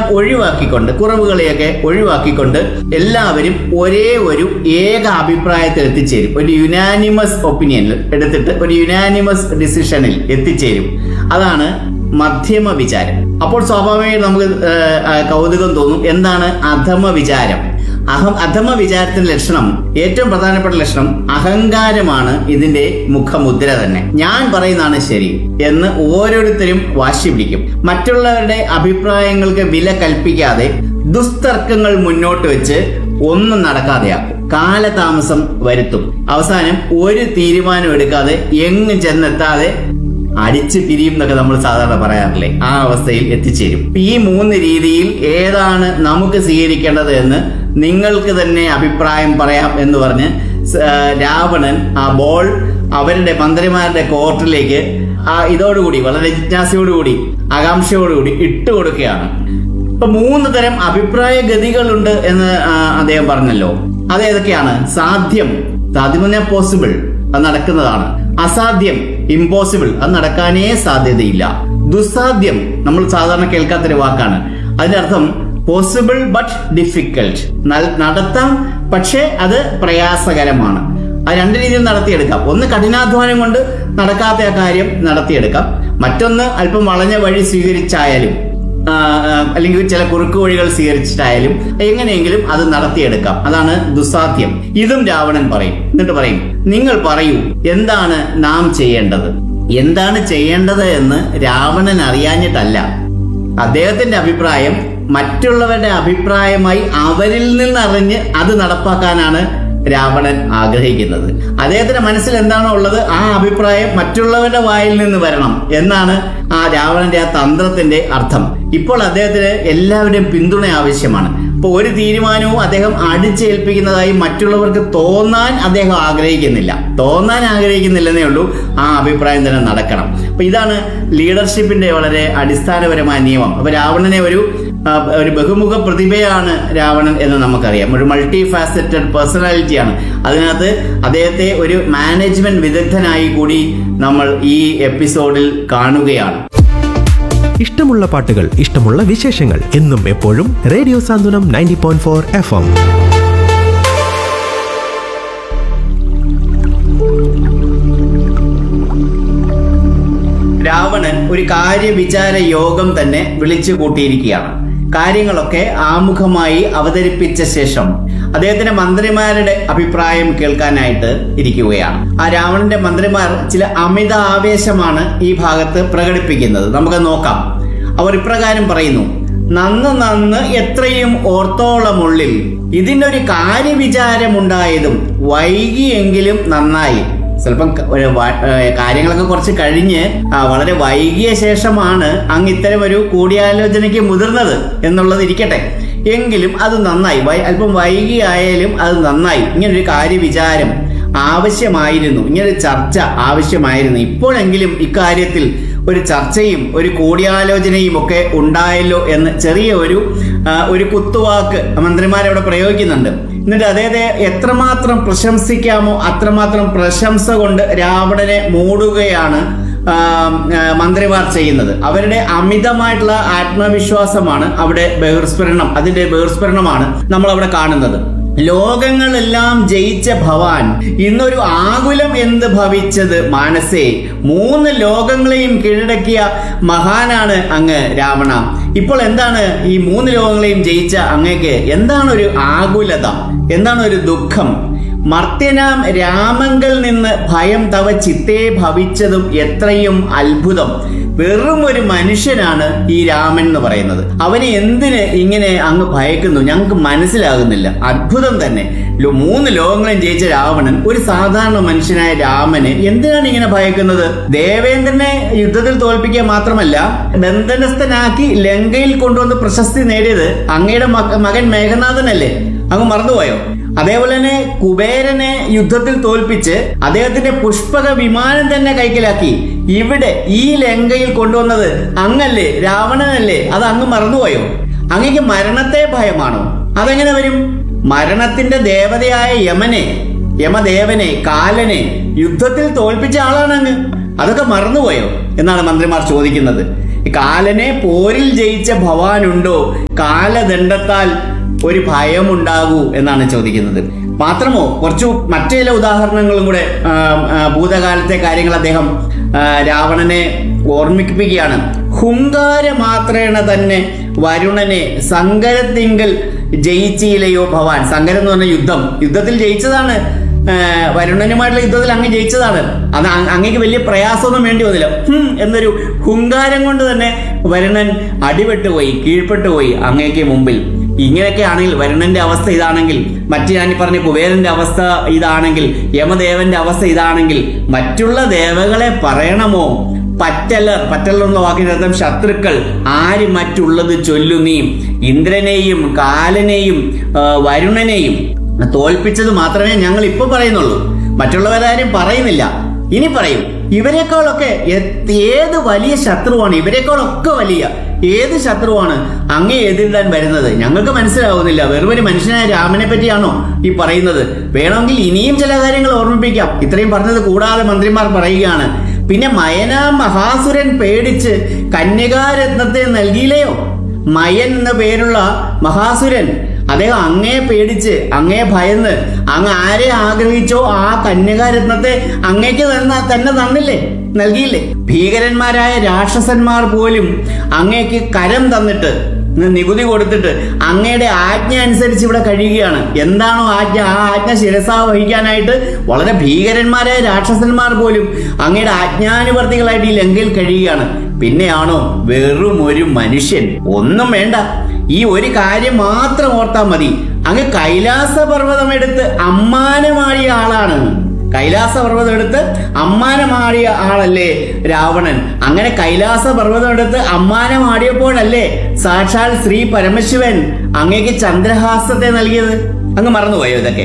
ഒഴിവാക്കിക്കൊണ്ട് കുറവുകളെയൊക്കെ ഒഴിവാക്കിക്കൊണ്ട് എല്ലാവരും ഒരേ ഒരു ഏക അഭിപ്രായത്തിൽ എത്തിച്ചേരും ഒരു യുനാനിമസ് ഒപ്പീനിയനിൽ എടുത്തിട്ട് ഒരു യുനാനിമസ് ഡിസിഷനിൽ എത്തിച്ചേരും അതാണ് മധ്യമ വിചാരം അപ്പോൾ സ്വാഭാവികമായും നമുക്ക് ഏഹ്, ആ, കൗതുകം തോന്നും എന്താണ് അധമ വിചാരം അഹം അധമ വിചാരത്തിന്റെ ലക്ഷണം ഏറ്റവും പ്രധാനപ്പെട്ട ലക്ഷണം അഹങ്കാരമാണ് ഇതിന്റെ മുഖമുദ്ര തന്നെ ഞാൻ പറയുന്നതാണ് ശരി എന്ന് ഓരോരുത്തരും വാശി പിടിക്കും മറ്റുള്ളവരുടെ അഭിപ്രായങ്ങൾക്ക് വില കൽപ്പിക്കാതെ ദുസ്തർക്കങ്ങൾ മുന്നോട്ട് വെച്ച് ഒന്നും നടക്കാതെയാക്കും കാലതാമസം വരുത്തും അവസാനം ഒരു തീരുമാനം എടുക്കാതെ എങ്ങും ചെന്നെത്താതെ അടിച്ച് പിരിയും എന്നൊക്കെ നമ്മൾ സാധാരണ പറയാറില്ലേ ആ അവസ്ഥയിൽ എത്തിച്ചേരും ഈ മൂന്ന് രീതിയിൽ ഏതാണ് നമുക്ക് സ്വീകരിക്കേണ്ടത് എന്ന് നിങ്ങൾക്ക് തന്നെ അഭിപ്രായം പറയാം എന്ന് പറഞ്ഞ് സ- ആ, രാവണൻ ആ ബോൾ അവരുടെ മന്ത്രിമാരുടെ കോർട്ടിലേക്ക് ആ ഇതോടുകൂടി വളരെ ജിജ്ഞാസയോടുകൂടി ആകാംക്ഷയോടുകൂടി ഇട്ട് കൊടുക്കുകയാണ് ഇപ്പൊ മൂന്ന് തരം അഭിപ്രായ ഗതികളുണ്ട് എന്ന് ആ, അദ്ദേഹം പറഞ്ഞല്ലോ അത് ഏതൊക്കെയാണ് സാധ്യം സാധ്യം പോസിബിൾ അത് നടക്കുന്നതാണ് അസാധ്യം ഇമ്പോസിബിൾ അത് നടക്കാനേ സാധ്യതയില്ല ദുസ്സാധ്യം നമ്മൾ സാധാരണ കേൾക്കാത്തൊരു വാക്കാണ് അതിന്റെ അർത്ഥം പോസിബിൾ ബട്ട് ഡിഫിക്കൽട്ട് നടത്താം പക്ഷേ അത് പ്രയാസകരമാണ് അത് രണ്ട് രീതിയിൽ നടത്തിയെടുക്കാം ഒന്ന് കഠിനാധ്വാനം കൊണ്ട് നടക്കാത്ത ആ കാര്യം നടത്തിയെടുക്കാം മറ്റൊന്ന് അല്പം വളഞ്ഞ വഴി സ്വീകരിച്ചായാലും ആ, ആ, അല്ലെങ്കിൽ ചില കുറുക്ക് വഴികൾ സ്വീകരിച്ചിട്ടായാലും എങ്ങനെയെങ്കിലും അത് നടത്തിയെടുക്കാം അതാണ് ദുസ്സാധ്യം ഇതും രാവണൻ പറയും എന്നിട്ട് പറയും നിങ്ങൾ പറയൂ എന്താണ് നാം ചെയ്യേണ്ടത് എന്താണ് ചെയ്യേണ്ടത് എന്ന് രാവണൻ അറിയാഞ്ഞിട്ടല്ല അദ്ദേഹത്തിന്റെ അഭിപ്രായം മറ്റുള്ളവരുടെ അഭിപ്രായമായി അവരിൽ നിന്നറിഞ്ഞ് അത് നടപ്പാക്കാനാണ് രാവണൻ ആഗ്രഹിക്കുന്നത് അദ്ദേഹത്തിന്റെ മനസ്സിൽ എന്താണോ ഉള്ളത് ആ അഭിപ്രായം മറ്റുള്ളവരുടെ വായിൽ നിന്ന് വരണം എന്നാണ് ആ രാവണന്റെ ആ തന്ത്രത്തിന്റെ അർത്ഥം ഇപ്പോൾ അദ്ദേഹത്തിന് എല്ലാവരുടെയും പിന്തുണ ആവശ്യമാണ് ഇപ്പൊ ഒരു തീരുമാനവും അദ്ദേഹം അടിച്ചേൽപ്പിക്കുന്നതായി മറ്റുള്ളവർക്ക് തോന്നാൻ അദ്ദേഹം ആഗ്രഹിക്കുന്നില്ല തോന്നാൻ ആഗ്രഹിക്കുന്നില്ലെന്നേ ഉള്ളൂ ആ അഭിപ്രായം തന്നെ നടക്കണം അപ്പൊ ഇതാണ് ലീഡർഷിപ്പിന്റെ വളരെ അടിസ്ഥാനപരമായ നിയമം അപ്പൊ രാവണനെ ഒരു ആ, ഒരു ബഹുമുഖ പ്രതിഭയാണ് രാവണൻ എന്ന് നമുക്കറിയാം ഒരു മൾട്ടി ഫാസറ്റഡ് പേഴ്സണാലിറ്റിയാണ് അതിനകത്ത് അദ്ദേഹത്തെ ഒരു മാനേജ്മെന്റ് വിദഗ്ധനായി കൂടി നമ്മൾ ഈ എപ്പിസോഡിൽ കാണുകയാണ് ഇഷ്ടമുള്ള പാട്ടുകൾ ഇഷ്ടമുള്ള വിശേഷങ്ങൾ എന്നും എപ്പോഴും radio Santhwanam ninety point four F M Ravanan ഒരു കാര്യവിചാര യോഗം തന്നെ വിളിച്ചു കൂട്ടിയിരിക്കുകയാണ് കാര്യങ്ങളൊക്കെ ആമുഖമായി അവതരിപ്പിച്ച ശേഷം അദ്ദേഹത്തിന്റെ മന്ത്രിമാരുടെ അഭിപ്രായം കേൾക്കാനായിട്ട് ഇരിക്കുകയാണ് ആ രാവണന്റെ മന്ത്രിമാർ ചില അമിത ആവേശമാണ് ഈ ഭാഗത്ത് പ്രകടിപ്പിക്കുന്നത് നമുക്ക് നോക്കാം അവർ ഇപ്രകാരം പറയുന്നു നന്ന് നന്ന് എത്രയും ഓർത്തോളമുള്ളിൽ ഇതിനൊരു കാര്യവിചാരമുണ്ടായതും വൈകിയെങ്കിലും നന്നായി ചിലപ്പം ക- ഒരു വ- ഏഹ് കാര്യങ്ങളൊക്കെ കുറച്ച് കഴിഞ്ഞ് ആ, വളരെ വൈകിയ ശേഷമാണ് അങ്ങ് ഇത്തരം ഒരു കൂടിയാലോചനയ്ക്ക് മുതിർന്നത് എന്നുള്ളത് ഇരിക്കട്ടെ എങ്കിലും അത് നന്നായി വൈ- അല്പം വൈകിയായാലും അത് നന്നായി ഇങ്ങനൊരു കാര്യവിചാരം ആവശ്യമായിരുന്നു ഇങ്ങനൊരു ചർച്ച ആവശ്യമായിരുന്നു ഇപ്പോഴെങ്കിലും ഇക്കാര്യത്തിൽ ഒരു ചർച്ചയും ഒരു കൂടിയാലോചനയും ഒക്കെ ഉണ്ടായല്ലോ എന്ന് ചെറിയ ഒരു ആ, ഒരു കുത്തുവാക്ക് മന്ത്രിമാരവിടെ പ്രയോഗിക്കുന്നുണ്ട് എന്നിട്ട് അദ്ദേഹത്തെ എത്രമാത്രം പ്രശംസിക്കാമോ അത്രമാത്രം പ്രശംസ കൊണ്ട് രാവണനെ മൂടുകയാണ് ആ, ആ, മന്ത്രിമാർ ചെയ്യുന്നത് അവരുടെ അമിതമായിട്ടുള്ള ആത്മവിശ്വാസമാണ് അവിടെ ബഹിർസ്ഫുരണം അതിന്റെ ബഹിർസ്ഫുരണമാണ് നമ്മൾ അവിടെ കാണുന്നത് ലോകങ്ങളെല്ലാം ജയിച്ച ഭവാൻ ഇന്നൊരു ആകുലം എന്ത് ഭവിച്ചത് മാനസേ മൂന്ന് ലോകങ്ങളെയും കീഴടക്കിയ മഹാനാണ് അങ്ങ് രാവണ ഇപ്പോൾ എന്താണ് ഈ മൂന്ന് ലോകങ്ങളെയും ജയിച്ച അങ്ങേക്ക് എന്താണ് ഒരു ആകുലത എന്താണ് ഒരു ദുഃഖം മർത്യനാം രാമങ്കൽ നിന്ന് ഭയം തവ ചിത്തേ ഭവിച്ചതും എത്രയും അത്ഭുതം വെറും ഒരു മനുഷ്യനാണ് ഈ രാമൻ എന്ന് പറയുന്നത് അവനെ എന്തിന് ഇങ്ങനെ അങ്ങ് ഭയക്കുന്നു ഞങ്ങൾക്ക് മനസ്സിലാകുന്നില്ല അത്ഭുതം തന്നെ ലോ- മൂന്ന് ലോകങ്ങളും ജയിച്ച രാവണൻ ഒരു സാധാരണ മനുഷ്യനായ രാമന് എന്തിനാണ് ഇങ്ങനെ ഭയക്കുന്നത് ദേവേന്ദ്രനെ യുദ്ധത്തിൽ തോൽപ്പിക്കുക മാത്രമല്ല ബന്ധനസ്ഥനാക്കി ലങ്കയിൽ കൊണ്ടുവന്ന് പ്രശസ്തി നേടിയത് അങ്ങയുടെ മക- മകൻ മേഘനാഥനല്ലേ അങ്ങ് മറന്നുപോയോ അതേപോലെ തന്നെ കുബേരനെ യുദ്ധത്തിൽ തോൽപ്പിച്ച് അദ്ദേഹത്തിന്റെ പുഷ്പക വിമാനം തന്നെ കൈക്കലാക്കി ഇവിടെ ഈ ലങ്കയിൽ കൊണ്ടുവന്നത് അങ്ങല്ലേ രാവണനല്ലേ അത് അങ്ങ് മറന്നുപോയോ അങ്ങക്ക് മരണത്തെ ഭയമാണോ അതെങ്ങനെ വരും മരണത്തിന്റെ ദേവതയായ യമനെ യമദേവനെ കാലനെ യുദ്ധത്തിൽ തോൽപ്പിച്ച ആളാണ് അങ്ങ് അതൊക്കെ മറന്നുപോയോ എന്നാണ് മന്ത്രിമാർ ചോദിക്കുന്നത് കാലനെ പോരിൽ ജയിച്ച ഭവാനുണ്ടോ കാലദണ്ഡത്താൽ ഒരു ഭയമുണ്ടാകൂ എന്നാണ് ചോദിക്കുന്നത് മാത്രമോ കുറച്ചു മറ്റു ചില ഉദാഹരണങ്ങളും കൂടെ ആ, ആ, ഭൂതകാലത്തെ കാര്യങ്ങൾ അദ്ദേഹം ആ, രാവണനെ ഓർമ്മിപ്പിക്കുകയാണ് ഹുങ്കാര മാത്രേണ തന്നെ വരുണനെ സങ്കരത്തിങ്കൽ ജയിച്ചില്ലയോ ഭവാൻ സങ്കരം എന്ന് പറഞ്ഞ യുദ്ധം യുദ്ധത്തിൽ ജയിച്ചതാണ് ആ, വരുണനുമായിട്ടുള്ള യുദ്ധത്തിൽ അങ്ങ് ജയിച്ചതാണ് അത് അ- അങ്ങേക്ക് വലിയ പ്രയാസമൊന്നും വേണ്ടി വന്നില്ല ഹും എന്നൊരു ഹുങ്കാരം കൊണ്ട് തന്നെ വരുണൻ അടിപെട്ടു പോയി കീഴ്പ്പെട്ടു പോയി അങ്ങേക്ക് മുമ്പിൽ ഇങ്ങനെയൊക്കെ ആണെങ്കിൽ വരുണന്റെ അവസ്ഥ ഇതാണെങ്കിൽ മറ്റു ഞാൻ ഈ പറഞ്ഞ കുബേരന്റെ അവസ്ഥ ഇതാണെങ്കിൽ യമദേവന്റെ അവസ്ഥ ഇതാണെങ്കിൽ മറ്റുള്ള ദേവകളെ പറയണമോ പറ്റലർ പറ്റലർ എന്ന വാക്കിന്റെ അർത്ഥം ശത്രുക്കൾ ആര് മറ്റുള്ളത് ചൊല്ലു നീ ഇന്ദ്രനെയും കാലനെയും ആ, വരുണനെയും തോൽപ്പിച്ചത് മാത്രമേ ഞങ്ങൾ ഇപ്പൊ പറയുന്നുള്ളൂ മറ്റുള്ളവരാരും പറയുന്നില്ല ഇനി പറയും ഇവരെക്കാളൊക്കെ എത്- ഏത് വലിയ ശത്രുവാണ് ഇവരെക്കാളൊക്കെ വലിയ ഏത് ശത്രുവാണ് അങ്ങേ എതിരിടാൻ വരുന്നത് ഞങ്ങൾക്ക് മനസ്സിലാവുന്നില്ല വെറും ഒരു മനുഷ്യനായ രാമനെ പറ്റിയാണോ ഈ പറയുന്നത് വേണമെങ്കിൽ ഇനിയും ചില കാര്യങ്ങൾ ഓർമ്മിപ്പിക്കാം ഇത്രയും പറഞ്ഞത് കൂടാതെ മന്ത്രിമാർ പറയുകയാണ് പിന്നെ മയന മഹാസുരൻ പേടിച്ച് കന്യകാരത്നത്തെ നൽകിയില്ലയോ മയൻ എന്ന പേരുള്ള മഹാസുരൻ അദ്ദേഹം അങ്ങേ പേടിച്ച് അങ്ങേ ഭയന്ന് അങ്ങ് ആരെ ആഗ്രഹിച്ചോ ആ കന്യകാരത്നത്തെ അങ്ങേക്ക് തന്ന തന്നെ തന്നില്ലേ നൽകിയില്ലേ ഭീകരന്മാരായ രാക്ഷസന്മാർ പോലും അങ്ങേക്ക് കരം തന്നിട്ട് നി- നികുതി കൊടുത്തിട്ട് അങ്ങയുടെ ആജ്ഞ അനുസരിച്ച് ഇവിടെ കഴിയുകയാണ് എന്താണോ ആജ്ഞ ആ ആജ്ഞ ശിരസ വഹിക്കാനായിട്ട് വളരെ ഭീകരന്മാരായ രാക്ഷസന്മാർ പോലും അങ്ങയുടെ ആജ്ഞാനുവർത്തികളായിട്ട് ഈ ലങ്കയിൽ കഴിയുകയാണ് പിന്നെയാണോ വെറും ഒരു മനുഷ്യൻ ഒന്നും വേണ്ട ഈ ഒരു കാര്യം മാത്രം ഓർത്താൽ മതി അങ്ങ് കൈലാസ പർവ്വതം എടുത്ത് അമ്മാനമാടിയ ആളാണ് കൈലാസ പർവ്വതം എടുത്ത് അമ്മാനമാടിയ ആളല്ലേ രാവണൻ അങ്ങനെ കൈലാസ പർവ്വതം എടുത്ത് അമ്മാനമാടിയപ്പോഴല്ലേ സാക്ഷാൽ ശ്രീ പരമശിവൻ അങ്ങേക്ക് ചന്ദ്രഹാസത്തെ നൽകിയത് അങ്ങ് മറന്നുപോയോ ഇതൊക്കെ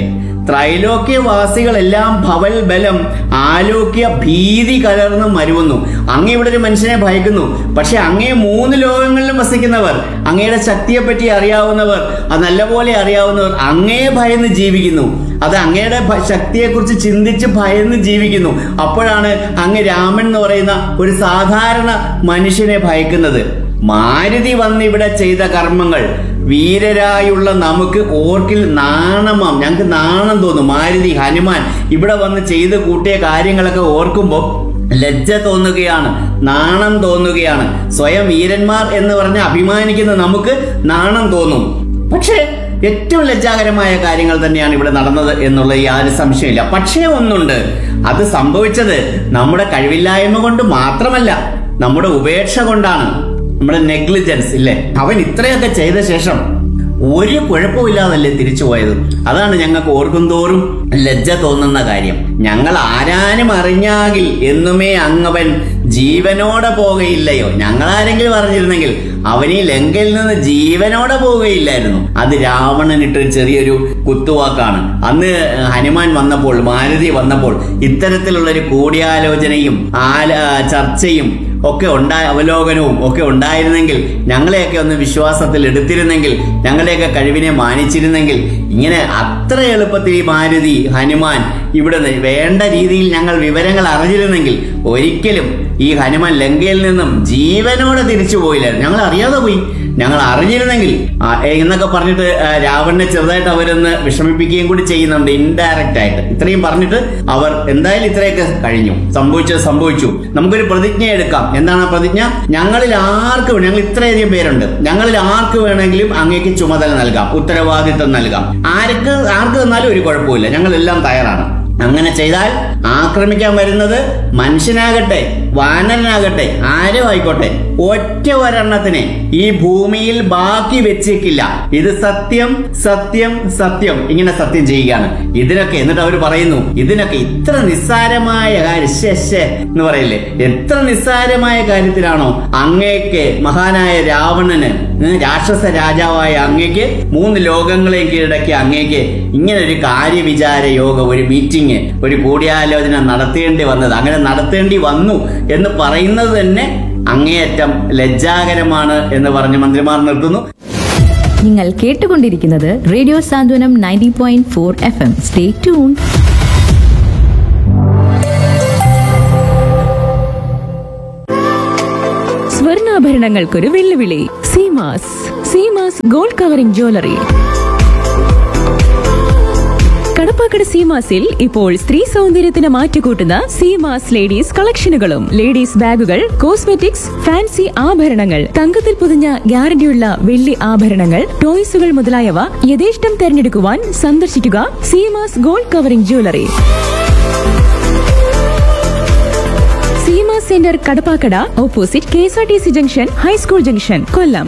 ത്രൈലോക്യവാസികളെല്ലാം ഭവൽ ബലം ആലോക്യ ഭീതി കലർന്ന് മരുവുന്നു അങ്ങ് ഇവിടെ ഒരു മനുഷ്യനെ ഭയക്കുന്നു പക്ഷെ അങ്ങേ മൂന്ന് ലോകങ്ങളിലും വസിക്കുന്നവർ അങ്ങയുടെ ശക്തിയെപ്പറ്റി അറിയാവുന്നവർ അത് നല്ലപോലെ അറിയാവുന്നവർ അങ്ങേ ഭയന്ന് ജീവിക്കുന്നു അത് അങ്ങയുടെ ഭ- ശക്തിയെക്കുറിച്ച് ചിന്തിച്ച് ഭയന്ന് ജീവിക്കുന്നു അപ്പോഴാണ് അങ്ങ് രാമൻ എന്ന് പറയുന്ന ഒരു സാധാരണ മനുഷ്യനെ ഭയക്കുന്നത് മാരുതി വന്ന് ഇവിടെ ചെയ്ത കർമ്മങ്ങൾ വീരരായുള്ള നമുക്ക് ഓർക്കിൽ നാണമാം ഞങ്ങൾക്ക് നാണം തോന്നും മാരുതി ഹനുമാൻ ഇവിടെ വന്ന് ചെയ്ത് കൂട്ടിയ കാര്യങ്ങളൊക്കെ ഓർക്കുമ്പോൾ ലജ്ജ തോന്നുകയാണ് നാണം തോന്നുകയാണ് സ്വയം വീരന്മാർ എന്ന് പറഞ്ഞ് അഭിമാനിക്കുന്ന നമുക്ക് നാണം തോന്നും പക്ഷേ ഏറ്റവും ലജ്ജാകരമായ കാര്യങ്ങൾ തന്നെയാണ് ഇവിടെ നടന്നത് എന്നുള്ള യാതൊരു സംശയമില്ല പക്ഷേ ഒന്നുണ്ട് അത് സംഭവിച്ചത് നമ്മുടെ കഴിവില്ലായ്മ കൊണ്ട് മാത്രമല്ല നമ്മുടെ ഉപേക്ഷ കൊണ്ടാണ് നമ്മുടെ നെഗ്ലിജൻസ് ഇല്ലേ അവൻ ഇത്രയൊക്കെ ചെയ്ത ശേഷം ഒരു കുഴപ്പമില്ലാതല്ലേ തിരിച്ചു പോയത് അതാണ് ഞങ്ങൾക്ക് ഓർക്കും തോറും ലജ്ജ തോന്നുന്ന കാര്യം ഞങ്ങൾ ആരാനും അറിഞ്ഞാകിൽ എന്നുമേ അങ്ങവൻ ജീവനോടെ പോകയില്ലയോ ഞങ്ങൾ ആരെങ്കിലും അറിഞ്ഞിരുന്നെങ്കിൽ അവൻ ഈ ലങ്കയിൽ നിന്ന് ജീവനോടെ പോവുകയില്ലായിരുന്നു അത് രാവണനിട്ടൊരു ചെറിയൊരു കുത്തുവാക്കാണ് അന്ന് ഹനുമാൻ വന്നപ്പോൾ മാരുതി വന്നപ്പോൾ ഇത്തരത്തിലുള്ള ഒരു കൂടിയാലോചനയും ആല ചർച്ചയും ഒക്കെ ഉണ്ടായ അവലോകനവും ഒക്കെ ഉണ്ടായിരുന്നെങ്കിൽ ഞങ്ങളെയൊക്കെ ഒന്ന് വിശ്വാസത്തിൽ എടുത്തിരുന്നെങ്കിൽ ഞങ്ങളുടെയൊക്കെ കഴിവിനെ മാനിച്ചിരുന്നെങ്കിൽ ഇങ്ങനെ അത്ര എളുപ്പത്തിൽ ഈ മാരുതി ഹനുമാൻ ഇവിടെ നിന്ന് വേണ്ട രീതിയിൽ ഞങ്ങൾ വിവരങ്ങൾ അറിഞ്ഞിരുന്നെങ്കിൽ ഒരിക്കലും ഈ ഹനുമാൻ ലങ്കയിൽ നിന്നും ജീവനോടെ തിരിച്ചു പോയില്ലായിരുന്നു ഞങ്ങൾ അറിയാതെ പോയി ഞങ്ങൾ അറിഞ്ഞിരുന്നെങ്കിൽ ആ, എന്നൊക്കെ പറഞ്ഞിട്ട് ആ, രാവണനെ ചെറുതായിട്ട് അവരൊന്ന് വിഷമിപ്പിക്കുകയും കൂടി ചെയ്യുന്നുണ്ട് ഇൻഡയറക്റ്റ് ആയിട്ട് ഇത്രയും പറഞ്ഞിട്ട് അവർ എന്തായാലും ഇത്രയൊക്കെ കഴിഞ്ഞു സംഭവിച്ചത് സംഭവിച്ചു നമുക്കൊരു പ്രതിജ്ഞ എടുക്കാം എന്താണ് ആ പ്രതിജ്ഞ ഞങ്ങളിൽ ആർക്ക് വേണം ഞങ്ങൾ ഇത്രയധികം പേരുണ്ട് ഞങ്ങളിൽ ആർക്ക് വേണമെങ്കിലും അങ്ങേക്ക് ചുമതല നൽകാം ഉത്തരവാദിത്വം നൽകാം ആർക്ക് ആർക്ക് തന്നാലും ഒരു കുഴപ്പമില്ല ഞങ്ങളെല്ലാം തയ്യാറാണ് അങ്ങനെ ചെയ്താൽ ആക്രമിക്കാൻ വരുന്നത് മനുഷ്യനാകട്ടെ വാനരനാകട്ടെ ആരും ആയിക്കോട്ടെ ഒറ്റ ഒരെണ്ണത്തിനെ ഈ ഭൂമിയിൽ ബാക്കി വെച്ചേക്കില്ല ഇത് സത്യം സത്യം സത്യം ഇങ്ങനെ സത്യം ചെയ്യുകയാണ് ഇതിനൊക്കെ എന്നിട്ട് അവർ പറയുന്നു ഇതിനൊക്കെ ഇത്ര നിസ്സാരമായ കാര്യം ശ്ശെ, ശ്ശെ എന്ന് പറയില്ലേ എത്ര നിസ്സാരമായ കാര്യത്തിലാണോ അങ്ങേക്ക് മഹാനായ രാവണന് ഉം, രാക്ഷസ രാജാവായ അങ്ങേക്ക് മൂന്ന് ലോകങ്ങളെയും കീഴടക്കി അങ്ങേക്ക് ഇങ്ങനെ ഒരു കാര്യവിചാര യോഗ ഒരു മീറ്റിംഗ് ഒരു കൂടിയാലോചന നടത്തേണ്ടി വന്നത് അങ്ങനെ നടത്തേണ്ടി വന്നു എന്ന് പറയുന്നത് തന്നെ അങ്ങേയറ്റം ലജ്ജാകരമാണ് എന്ന് പറഞ്ഞ് മന്ത്രിമാർ നിർത്തുന്നു നിങ്ങൾ കേട്ടുകൊണ്ടിരിക്കുന്നത് radio Santhwanam ninety point four F M stay tune സ്വർണ്ണാഭരണ ആഭരണങ്ങൾക്കൊരു വെല്ലുവിളി Seemas Seemas gold covering jewellery Kadappakada സീമാസിൽ ഇപ്പോൾ സ്ത്രീ സൗന്ദര്യത്തിന് മാറ്റുകൂട്ടുന്ന സീമാസ് ലേഡീസ് കളക്ഷനുകളും ലേഡീസ് ബാഗുകൾ കോസ്മെറ്റിക്സ് ഫാൻസി ആഭരണങ്ങൾ തങ്കത്തിൽ പൊതിഞ്ഞ ഗ്യാരണ്ടിയുള്ള വെള്ളി ആഭരണങ്ങൾ ടോയ്സുകൾ മുതലായവ യഥേഷ്ടം തെരഞ്ഞെടുക്കുവാൻ സന്ദർശിക്കുക Seema's gold covering jewellery Seema centre Kadappakada opposite K S R T C junction high school junction Kollam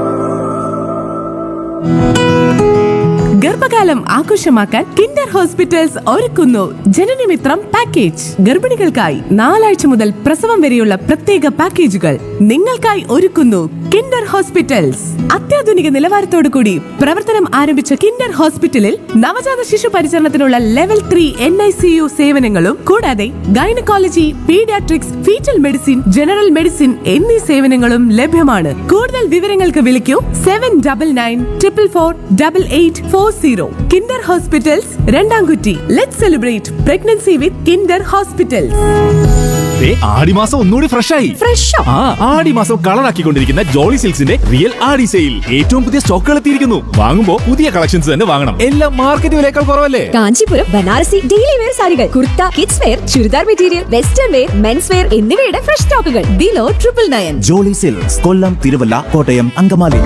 ഗർഭകാലം ആഘോഷമാക്കാൻ കിൻഡർ ഹോസ്പിറ്റൽസ് ഒരുക്കുന്നു ജനനമിത്രം പാക്കേജ് ഗർഭിണികൾക്കായി നാലാഴ്ച മുതൽ പ്രസവം വരെയുള്ള പ്രത്യേക പാക്കേജുകൾ നിങ്ങൾക്കായി ഒരുക്കുന്നു കിൻഡർ ഹോസ്പിറ്റൽസ് അത്യാധുനിക നിലവാരത്തോടു കൂടി പ്രവർത്തനം ആരംഭിച്ച കിൻഡർ ഹോസ്പിറ്റലിൽ നവജാത ശിശു പരിചരണത്തിനുള്ള level three N I C U സേവനങ്ങളും കൂടാതെ gynaecology paediatrics fetal medicine general medicine എന്നീ സേവനങ്ങളും ലഭ്യമാണ് കൂടുതൽ വിവരങ്ങൾക്ക് വിളിക്കൂ seven double nine triple four double eight four zero Kinder Hospitals Randamkutty let celebrate pregnancy with Kinder Hospitals ദേ, ആടിമാസം ഒന്നുകൂടി ഫ്രഷ് ആയി ഫ്രഷോ ആ ആടിമാസം കളറാക്കിക്കൊണ്ടിരിക്കുന്ന ജോളി സിൽക്സിന്റെ റിയൽ ആടി സെയിൽ ഏറ്റവും പുതിയ സ്റ്റോക്കുകൾ എത്തിയിരിക്കുന്നു വാങ്ങുമ്പോ പുതിയ കളക്ഷൻസ് തന്നെ വാങ്ങണം എല്ലാം മാർക്കറ്റ് വിലയേക്കാൾ കുറവല്ലേ കാഞ്ചീപുരം ബനാറസി ഡെയിലി വെയർ സാരികൾ kurta kids wear churidar material western wear men's wear എന്നിവയുടെ ഫ്രഷ് സ്റ്റോക്കുകൾ below triple nine Jolly Silks Kollam Thiruvalla Kottayam Angamaly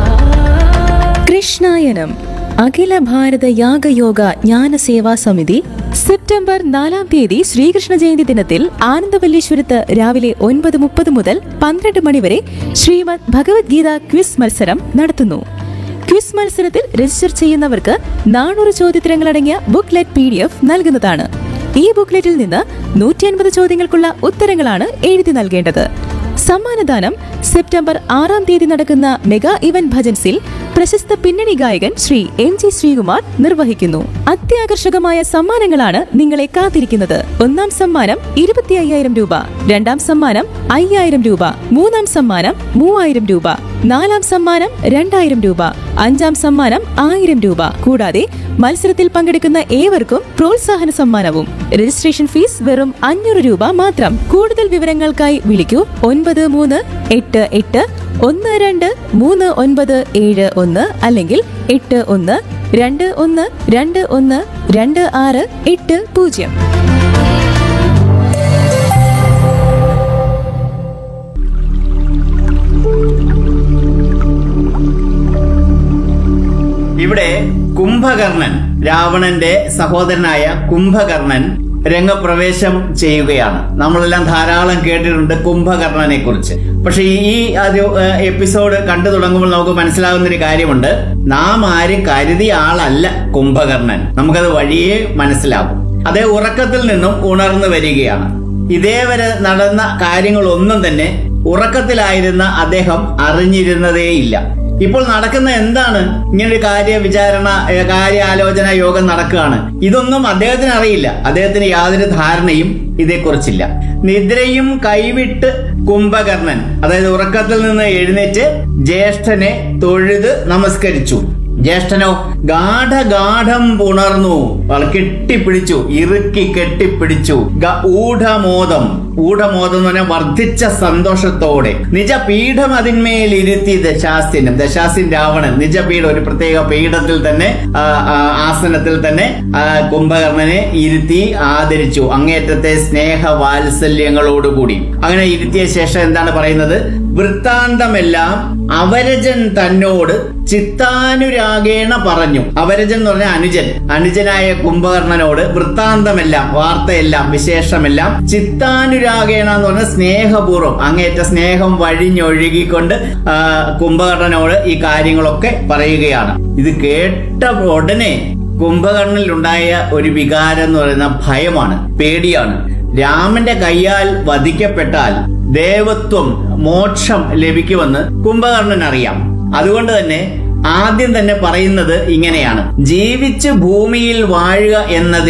Krishnayanam Akhila Bharata Yagayoga Jnana Seva സമിതി സെപ്റ്റംബർ നാലാം തീയതി ശ്രീകൃഷ്ണ ജയന്തി ദിനത്തിൽ ആനന്ദവല്ലീശ്വരത്ത് രാവിലെ ഒൻപത് മുപ്പത് മുതൽ പന്ത്രണ്ട് മണിവരെ ശ്രീമദ് ഭഗവത്ഗീത ക്വിസ് മത്സരം നടത്തുന്നു ക്വിസ് മത്സരത്തിൽ രജിസ്റ്റർ ചെയ്യുന്നവർക്ക് നാനൂറ് ചോദ്യോത്തരങ്ങളടങ്ങിയ ബുക്ക്ലെറ്റ് പി ഡി എഫ് നൽകുന്നതാണ് ഈ ബുക്ക്ലെറ്റിൽ നിന്ന് നൂറ്റി അൻപത് ചോദ്യങ്ങൾക്കുള്ള ഉത്തരങ്ങളാണ് എഴുതി നൽകേണ്ടത് സമ്മാനദാനം സെപ്റ്റംബർ ആറാം തീയതി നടക്കുന്ന മെഗാ ഇവന്റ് ഭജൻസിൽ പ്രശസ്ത പിന്നണി ഗായകൻ ശ്രീ എം ജി ശ്രീകുമാർ നിർവഹിക്കുന്നു അത്യാകർഷകമായ സമ്മാനങ്ങളാണ് നിങ്ങളെ കാത്തിരിക്കുന്നത് ഒന്നാം സമ്മാനം ഇരുപത്തി അയ്യായിരം രൂപ രണ്ടാം സമ്മാനം അയ്യായിരം രൂപ മൂന്നാം സമ്മാനം മൂവായിരം രൂപ നാലാം സമ്മാനം രണ്ടായിരം രൂപ അഞ്ചാം സമ്മാനം ആയിരം രൂപ കൂടാതെ മത്സരത്തിൽ പങ്കെടുക്കുന്ന ഏവർക്കും പ്രോത്സാഹന സമ്മാനവും രജിസ്ട്രേഷൻ ഫീസ് വെറും അഞ്ഞൂറ് രൂപ മാത്രം കൂടുതൽ വിവരങ്ങൾക്കായി വിളിക്കൂ ഒൻപത് മൂന്ന് എട്ട് എട്ട് ഒന്ന് രണ്ട് മൂന്ന് ഒൻപത് ഏഴ് ഒന്ന് അല്ലെങ്കിൽ എട്ട് ഒന്ന് രണ്ട് ഒന്ന് രണ്ട് ഒന്ന് രണ്ട് ആറ് എട്ട് പൂജ്യം ഇവിടെ കുംഭകർണൻ രാവണന്റെ സഹോദരനായ കുംഭകർണൻ രംഗപ്രവേശം ചെയ്യുകയാണ് നമ്മളെല്ലാം ധാരാളം കേട്ടിട്ടുണ്ട് കുംഭകർണനെ കുറിച്ച് പക്ഷെ ഈ ഒരു ഏഹ്, എപ്പിസോഡ് കണ്ടു തുടങ്ങുമ്പോൾ നമുക്ക് മനസ്സിലാകുന്ന ഒരു കാര്യമുണ്ട് നാം ആരും കരുതിയ ആളല്ല കുംഭകർണൻ നമുക്കത് വഴിയേ മനസ്സിലാകും അതേ ഉറക്കത്തിൽ നിന്നും ഉണർന്നു വരികയാണ് ഇതേവരെ നടന്ന കാര്യങ്ങളൊന്നും തന്നെ ഉറക്കത്തിലായിരുന്ന അദ്ദേഹം അറിഞ്ഞിരുന്നതേയില്ല ഇപ്പോൾ നടക്കുന്ന എന്താണ് ഇങ്ങനൊരു കാര്യ വിചാരണ ഏ, കാര്യാലോചന യോഗം നടക്കുകയാണ് ഇതൊന്നും അദ്ദേഹത്തിന് അറിയില്ല അദ്ദേഹത്തിന് യാതൊരു ധാരണയും ഇതേക്കുറിച്ചില്ല നിദ്രയും കൈവിട്ട് കുംഭകർണൻ അതായത് ഉറക്കത്തിൽ നിന്ന് എഴുന്നേറ്റ് ജ്യേഷ്ഠനെ തൊഴുത് നമസ്കരിച്ചു ജ്യേഷ്ഠനോ ഗാഠഗാഠം പുണർന്നു ആൾ കെട്ടിപ്പിടിച്ചു ഇറുക്കി കെട്ടിപ്പിടിച്ചു ഗ- ഊഢമോദം ഊഢമോദം എന്ന് പറഞ്ഞാൽ വർദ്ധിച്ച സന്തോഷത്തോടെ നിജപീഠം അതിന്മേൽ ഇരുത്തി ദശാസ്യനും ദശാസ്യൻ രാവണൻ നിജപീഠം ഒരു പ്രത്യേക പീഠത്തിൽ തന്നെ ആ, ആ, ആസനത്തിൽ തന്നെ ആ, കുംഭകർണനെ ഇരുത്തി ആദരിച്ചു അങ്ങേറ്റത്തെ സ്നേഹ വാത്സല്യങ്ങളോടുകൂടി അങ്ങനെ ഇരുത്തിയ ശേഷം എന്താണ് പറയുന്നത് വൃത്താന്തമെല്ലാം അവരജൻ തന്നോട് ചിത്താനുരാഗേണ പറഞ്ഞു അവരജൻ എന്ന് പറഞ്ഞ അനുജൻ അനുജനായ കുംഭകർണനോട് വൃത്താന്തമെല്ലാം വാർത്തയെല്ലാം വിശേഷമെല്ലാം ചിത്താനുരാഗേണ എന്ന് പറഞ്ഞ സ്നേഹപൂർവ്വം അങ്ങേറ്റ സ്നേഹം വഴിഞ്ഞൊഴുകിക്കൊണ്ട് ആ, കുംഭകർണനോട് ഈ കാര്യങ്ങളൊക്കെ പറയുകയാണ് ഇത് കേട്ട ഉടനെ കുംഭകർണനിലുണ്ടായ ഒരു വികാരം എന്ന് പറയുന്ന ഭയമാണ് പേടിയാണ് രാമന്റെ കയ്യാൽ വധിക്കപ്പെട്ടാൽ ദേവത്വം മോക്ഷം ലഭിക്കുമെന്ന് കുംഭകർണൻ അറിയാം അതുകൊണ്ട് തന്നെ ആദ്യം തന്നെ പറയുന്നത് ഇങ്ങനെയാണ് ജീവിച്ച് ഭൂമിയിൽ വാഴുക എന്നതിൽ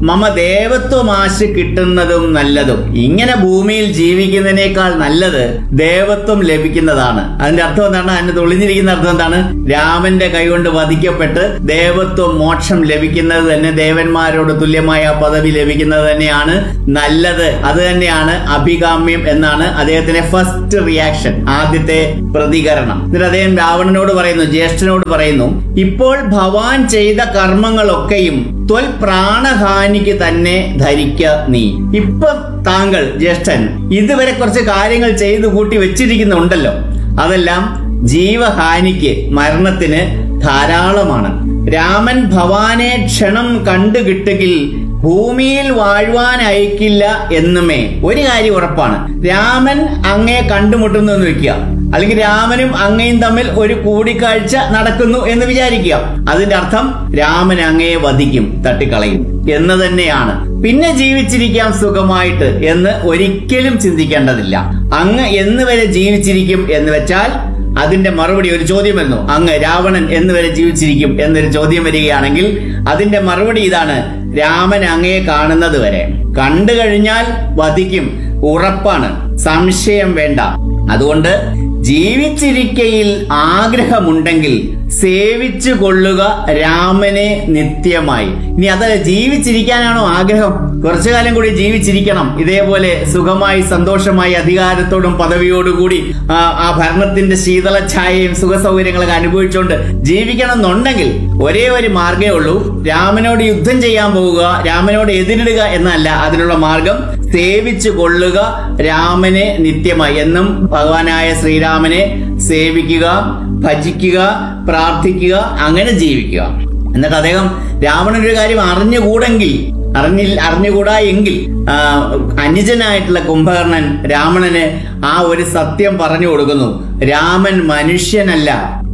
മമ ദേവത്വമാശ കിട്ടുന്നതും നല്ലതും ഇങ്ങനെ ഭൂമിയിൽ ജീവിക്കുന്നതിനേക്കാൾ നല്ലത് ദേവത്വം ലഭിക്കുന്നതാണ് അതിന്റെ അർത്ഥം എന്താണ് അതിന് തെളിഞ്ഞിരിക്കുന്ന അർത്ഥം എന്താണ് രാമന്റെ കൈകൊണ്ട് വധിക്കപ്പെട്ട് ദേവത്വം മോക്ഷം ലഭിക്കുന്നത് തന്നെ ദേവന്മാരോട് തുല്യമായ പദവി ലഭിക്കുന്നത് തന്നെയാണ് നല്ലത് അത് തന്നെയാണ് അഭികാമ്യം എന്നാണ് അദ്ദേഹത്തിന്റെ ഫസ്റ്റ് റിയാക്ഷൻ ആദ്യത്തെ പ്രതികരണം എന്നിട്ട് അദ്ദേഹം രാവണനോട് പറയുന്നു ജ്യേഷ്ഠനോട് പറയുന്നു ഇപ്പോൾ ഭവാൻ ചെയ്ത കർമ്മങ്ങളൊക്കെയും ത്വൽ പ്രാണഹാനിക്ക് തന്നെ ധരിക്ക നീ ഇപ്പൊ താങ്കൾ ജ്യേഷ്ഠൻ ഇതുവരെ കുറച്ച് കാര്യങ്ങൾ ചെയ്തു കൂട്ടി വെച്ചിരിക്കുന്നുണ്ടല്ലോ അതെല്ലാം ജീവഹാനിക്ക് മരണത്തിന് ധാരാളമാണ് രാമൻ ഭവാനെ ക്ഷണം കണ്ടു കിട്ടുകിൽ ഭൂമിയിൽ വാഴുവാൻ അയക്കില്ല എന്നുമേ ഒരു കാര്യം ഉറപ്പാണ് രാമൻ അങ്ങയെ കണ്ടുമുട്ടുന്നു എന്ന് വെക്കുക അല്ലെങ്കിൽ രാമനും അങ്ങയും തമ്മിൽ ഒരു കൂടിക്കാഴ്ച നടക്കുന്നു എന്ന് വിചാരിക്കുക അതിന്റെ അർത്ഥം രാമൻ അങ്ങയെ വധിക്കും തട്ടിക്കളയും എന്ന് തന്നെയാണ് പിന്നെ ജീവിച്ചിരിക്കാം സുഖമായിട്ട് എന്ന് ഒരിക്കലും ചിന്തിക്കേണ്ടതില്ല അങ്ങ് എന്ന് വരെ ജീവിച്ചിരിക്കും എന്ന് വെച്ചാൽ അതിന്റെ മറുപടി ഒരു ചോദ്യം വരുന്നു അങ്ങ് രാവണൻ എന്ന് വരെ ജീവിച്ചിരിക്കും എന്നൊരു ചോദ്യം വരികയാണെങ്കിൽ അതിന്റെ മറുപടി ഇതാണ് രാമൻ അങ്ങയെ കാണുന്നത് വരെ കണ്ടു കഴിഞ്ഞാൽ വധിക്കും ഉറപ്പാണ് സംശയം വേണ്ട അതുകൊണ്ട് ജീവിച്ചിരിക്കയിൽ ആഗ്രഹമുണ്ടെങ്കിൽ സേവിച്ചു കൊള്ളുക രാമനെ നിത്യമായി ഇനി അതല്ല ജീവിച്ചിരിക്കാനാണോ ആഗ്രഹം കുറച്ചു കാലം കൂടി ജീവിച്ചിരിക്കണം ഇതേപോലെ സുഖമായി സന്തോഷമായി അധികാരത്തോടും പദവിയോടുകൂടി ആ, ആ ഭരണത്തിന്റെ ശീതള ഛായയും സുഖ സൗകര്യങ്ങളൊക്കെ അനുഭവിച്ചുകൊണ്ട് ജീവിക്കണം എന്നുണ്ടെങ്കിൽ ഒരേ ഒരു മാർഗേ ഉള്ളൂ രാമനോട് യുദ്ധം ചെയ്യാൻ പോവുക രാമനോട് എതിരിടുക എന്നല്ല അതിനുള്ള മാർഗം സേവിച്ചു കൊള്ളുക രാമനെ നിത്യമായി എന്നും ഭഗവാനായ ശ്രീരാമനെ സേവിക്കുക ഭജിക്കുക പ്രാർത്ഥിക്കുക അങ്ങനെ ജീവിക്കുക എന്നിട്ട് അദ്ദേഹം രാവണൻ ഒരു കാര്യം അറിഞ്ഞുകൂടെങ്കിൽ അറിഞ്ഞില്ല അറിഞ്ഞുകൂടാ എങ്കിൽ ആ, അനുജനായിട്ടുള്ള കുംഭകർണൻ രാവണന് ആ ഒരു സത്യം പറഞ്ഞു കൊടുക്കുന്നു രാമൻ മനുഷ്യനല്ല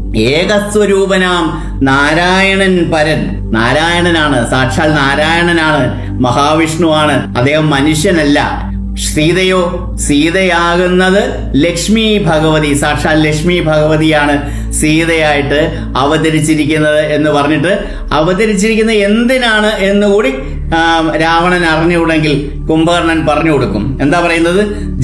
ഏകസ്വരൂപനാം നാരായണൻ പരൻ നാരായണനാണ് സാക്ഷാൽ നാരായണനാണ് മഹാവിഷ്ണുവാണ് അദ്ദേഹം മനുഷ്യനല്ല സീതയോ സീതയാകുന്നത് ലക്ഷ്മി ഭഗവതി സാക്ഷാൽ ലക്ഷ്മി ഭഗവതിയാണ് സീതയായിട്ട് അവതരിച്ചിരിക്കുന്നത് എന്ന് പറഞ്ഞിട്ട് അവതരിച്ചിരിക്കുന്നത് എന്തിനാണ് എന്നുകൂടി ആ, രാവണൻ അറിഞ്ഞുകൂടെങ്കിൽ കുംഭകർണൻ പറഞ്ഞു കൊടുക്കും എന്താ പറയുന്നത്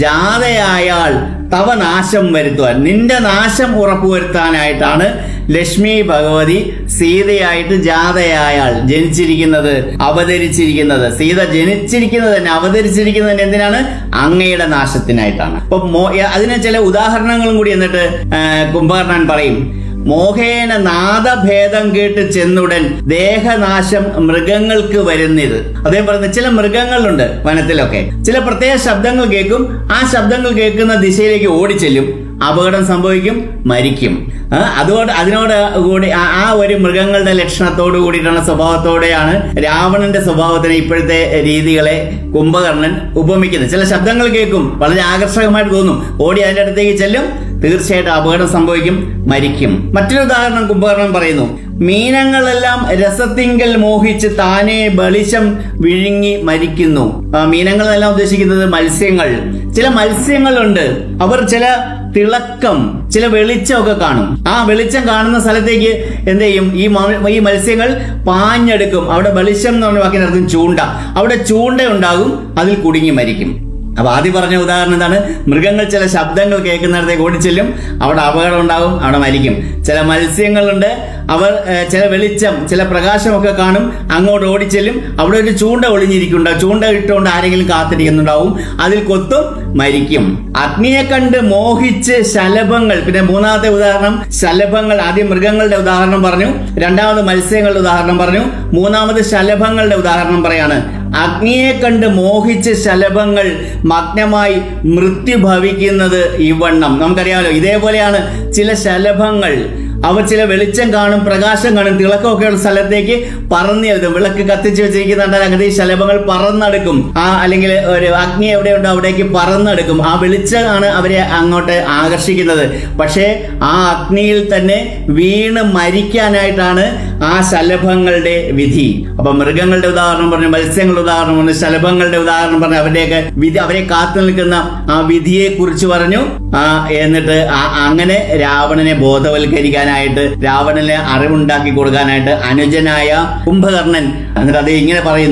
ജാതയായാൾ തവ നാശം വരുത്തുവാൻ നിന്റെ നാശം ഉറപ്പുവരുത്താനായിട്ടാണ് ലക്ഷ്മി ഭഗവതി സീതയായിട്ട് ജാതയായാൾ ജനിച്ചിരിക്കുന്നത് അവതരിച്ചിരിക്കുന്നത് സീത ജനിച്ചിരിക്കുന്നത് തന്നെ അവതരിച്ചിരിക്കുന്നത് തന്നെ എന്തിനാണ് അങ്ങയുടെ നാശത്തിനായിട്ടാണ് അപ്പൊ മോ- അതിന് ചില ഉദാഹരണങ്ങളും കൂടി എന്നിട്ട് ആ, കുംഭകർണൻ പറയും മോഹേന നാദഭേദം കേട്ട് ചെന്നുടൻ ദേഹനാശം മൃഗങ്ങൾക്ക് വരുന്നത് അദ്ദേഹം പറയുന്നത് ചില മൃഗങ്ങളുണ്ട് വനത്തിലൊക്കെ ചില പ്രത്യേക ശബ്ദങ്ങൾ കേൾക്കും ആ ശബ്ദങ്ങൾ കേൾക്കുന്ന ദിശയിലേക്ക് ഓടിച്ചെല്ലും അപകടം സംഭവിക്കും മരിക്കും ആ, അതുകൊണ്ട് അതിനോട് കൂടി ആ- ആ ഒരു മൃഗങ്ങളുടെ ലക്ഷണത്തോട് കൂടിയിട്ടുള്ള സ്വഭാവത്തോടെയാണ് രാവണന്റെ സ്വഭാവത്തിന് ഇപ്പോഴത്തെ രീതികളെ കുംഭകർണൻ ഉപമിക്കുന്നത് ചില ശബ്ദങ്ങൾ കേൾക്കും വളരെ ആകർഷകമായിട്ട് തോന്നും ഓടി അതിന്റെ അടുത്തേക്ക് ചെല്ലും തീർച്ചയായിട്ടും അപകടം സംഭവിക്കും മരിക്കും മറ്റൊരു ഉദാഹരണം കുംഭകർണൻ പറയുന്നു മീനങ്ങളെല്ലാം രസത്തിങ്കൽ മോഹിച്ച് താനെ ബളിശം വിഴുങ്ങി മരിക്കുന്നു ആ, മീനങ്ങളെല്ലാം ഉദ്ദേശിക്കുന്നത് മത്സ്യങ്ങൾ ചില മത്സ്യങ്ങളുണ്ട് അവർ ചില തിളക്കം ചില വെളിച്ചമൊക്കെ കാണും ആ വെളിച്ചം കാണുന്ന സ്ഥലത്തേക്ക് എന്ത് ചെയ്യും ഈ മ- ഈ മത്സ്യങ്ങൾ പാഞ്ഞെടുക്കും അവിടെ വെളിച്ചം എന്ന് പറഞ്ഞ വാക്കിന് അർത്ഥം ചൂണ്ട അവിടെ ചൂണ്ട ഉണ്ടാകും അതിൽ കുടുങ്ങി മരിക്കും അപ്പൊ ആദ്യം പറഞ്ഞ ഉദാഹരണം എന്താണ് മൃഗങ്ങൾ ചില ശബ്ദങ്ങൾ കേൾക്കുന്നിടത്തേക്ക് ഓടിച്ചെല്ലും അവിടെ അപകടം ഉണ്ടാകും അവിടെ മരിക്കും ചില മത്സ്യങ്ങളുണ്ട് അവർ ഏഹ്, ചില വെളിച്ചം ചില പ്രകാശമൊക്കെ കാണും അങ്ങോട്ട് ഓടിച്ചെല്ലും അവിടെ ഒരു ചൂണ്ട ഒളിഞ്ഞിരിക്കുന്നുണ്ടാവും ചൂണ്ട ഇട്ടുകൊണ്ട് ആരെങ്കിലും കാത്തിരിക്കുന്നുണ്ടാവും അതിൽ കൊത്തും മരിക്കും അഗ്നിയെ കണ്ട് മോഹിച്ച് ശലഭങ്ങൾ പിന്നെ മൂന്നാമത്തെ ഉദാഹരണം ശലഭങ്ങൾ ആദ്യം മൃഗങ്ങളുടെ ഉദാഹരണം പറഞ്ഞു രണ്ടാമത് മത്സ്യങ്ങളുടെ ഉദാഹരണം പറഞ്ഞു മൂന്നാമത് ശലഭങ്ങളുടെ ഉദാഹരണം പറയാണ് അഗ്നിയെ കണ്ട് മോഹിച്ച് ശലഭങ്ങൾ മഗ്നമായി മൃത്യു ഭവിക്കുന്നത് ഇവണ്ണം നമുക്കറിയാമല്ലോ ഇതേപോലെയാണ് ചില ശലഭങ്ങൾ അവ ചില വെളിച്ചം കാണും പ്രകാശം കാണും തിളക്കമൊക്കെ ഉള്ള സ്ഥലത്തേക്ക് പറന്നു എഴുതും വിളക്ക് കത്തിച്ച് വെച്ചിരിക്കുന്നുണ്ട് അങ്ങനെ ഈ ശലഭങ്ങൾ പറന്നെടുക്കും ആ അല്ലെങ്കിൽ ഒരു അഗ്നി എവിടെയുണ്ടോ അവിടേക്ക് പറന്നെടുക്കും ആ വെളിച്ചമാണ് അവരെ അങ്ങോട്ട് ആകർഷിക്കുന്നത് പക്ഷേ ആ അഗ്നിയിൽ തന്നെ വീണ് മരിക്കാനായിട്ടാണ് ആ ശലഭങ്ങളുടെ വിധി അപ്പൊ മൃഗങ്ങളുടെ ഉദാഹരണം പറഞ്ഞു മത്സ്യങ്ങളുടെ ഉദാഹരണം പറഞ്ഞു ശലഭങ്ങളുടെ ഉദാഹരണം പറഞ്ഞു അവരുടെയൊക്കെ വിധി അവരെ കാത്തു നിൽക്കുന്ന ആ വിധിയെ കുറിച്ച് പറഞ്ഞു ആ എന്നിട്ട് ആ- അങ്ങനെ രാവണനെ ബോധവൽക്കരിക്കാനായിട്ട് രാവണനെ അറിവുണ്ടാക്കി കൊടുക്കാനായിട്ട് അനുജനായ കുംഭകർണൻ എന്നിട്ട് അത് ഇങ്ങനെ പറയുന്നു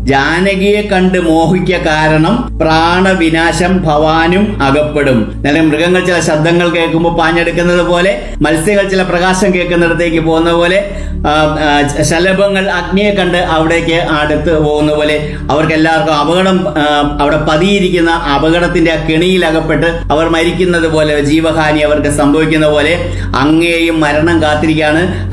ജാനകിയെ കണ്ട് മോഹിക്ക കാരണം പ്രാണവിനാശം ഭവാനും അകപ്പെടും നല്ല മൃഗങ്ങൾ ചില ശബ്ദങ്ങൾ കേൾക്കുമ്പോൾ പാഞ്ഞെടുക്കുന്നത് പോലെ മത്സ്യങ്ങൾ ചില പ്രകാശം കേൾക്കുന്നിടത്തേക്ക് പോകുന്ന പോലെ ആ, ആ, ശലഭങ്ങൾ അഗ്നിയെ കണ്ട് അവിടേക്ക് അടുത്ത് പോകുന്ന പോലെ അവർക്ക് എല്ലാവർക്കും അപകടം ആ, അവിടെ പതിയിരിക്കുന്ന അപകടത്തിന്റെ ആ കെണിയിൽ അകപ്പെട്ട് അവർ മരിക്കുന്നത് പോലെ ജീവഹാനി അവർക്ക് സംഭവിക്കുന്ന പോലെ അങ്ങേയും മരണം കാത്തിരിക്കുകയാണ്